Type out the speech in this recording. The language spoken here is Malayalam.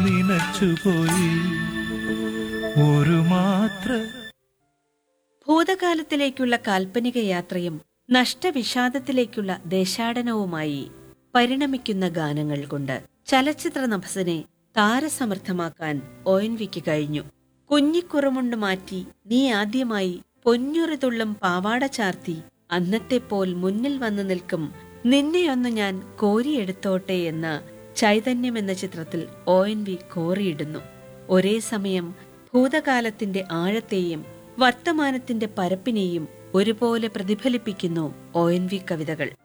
നിനച്ചുപോയി ഒരു മാത്ര ഭൂതകാലത്തിലേക്കുള്ള കാൽപ്പനിക യാത്രയും നഷ്ടവിഷാദത്തിലേക്കുള്ള ദേശാടനവുമായി പരിണമിക്കുന്ന ഗാനങ്ങൾ കൊണ്ട് ചലച്ചിത്ര നഭസിനെ താരസമർത്ഥമാക്കാൻ ഒ എൻ വിക്ക് കഴിഞ്ഞു കുഞ്ഞിക്കുറമുണ്ട് മാറ്റി നീ ആദ്യമായി പൊന്നുറിതുള്ളും പാവാട ചാർത്തി അന്നത്തെ പോൽ മുന്നിൽ വന്നു നിൽക്കും നിന്നെയൊന്ന് ഞാൻ കോരിയെടുത്തോട്ടെ എന്ന ചൈതന്യം എന്ന ചിത്രത്തിൽ ഒ എൻ വി കോറിയിടുന്നു ഒരേ സമയം ഭൂതകാലത്തിന്റെ ആഴത്തെയും വർത്തമാനത്തിന്റെ പരപ്പിനെയും ഒരുപോലെ പ്രതിഫലിപ്പിക്കുന്നു ഒ എൻ വി കവിതകൾ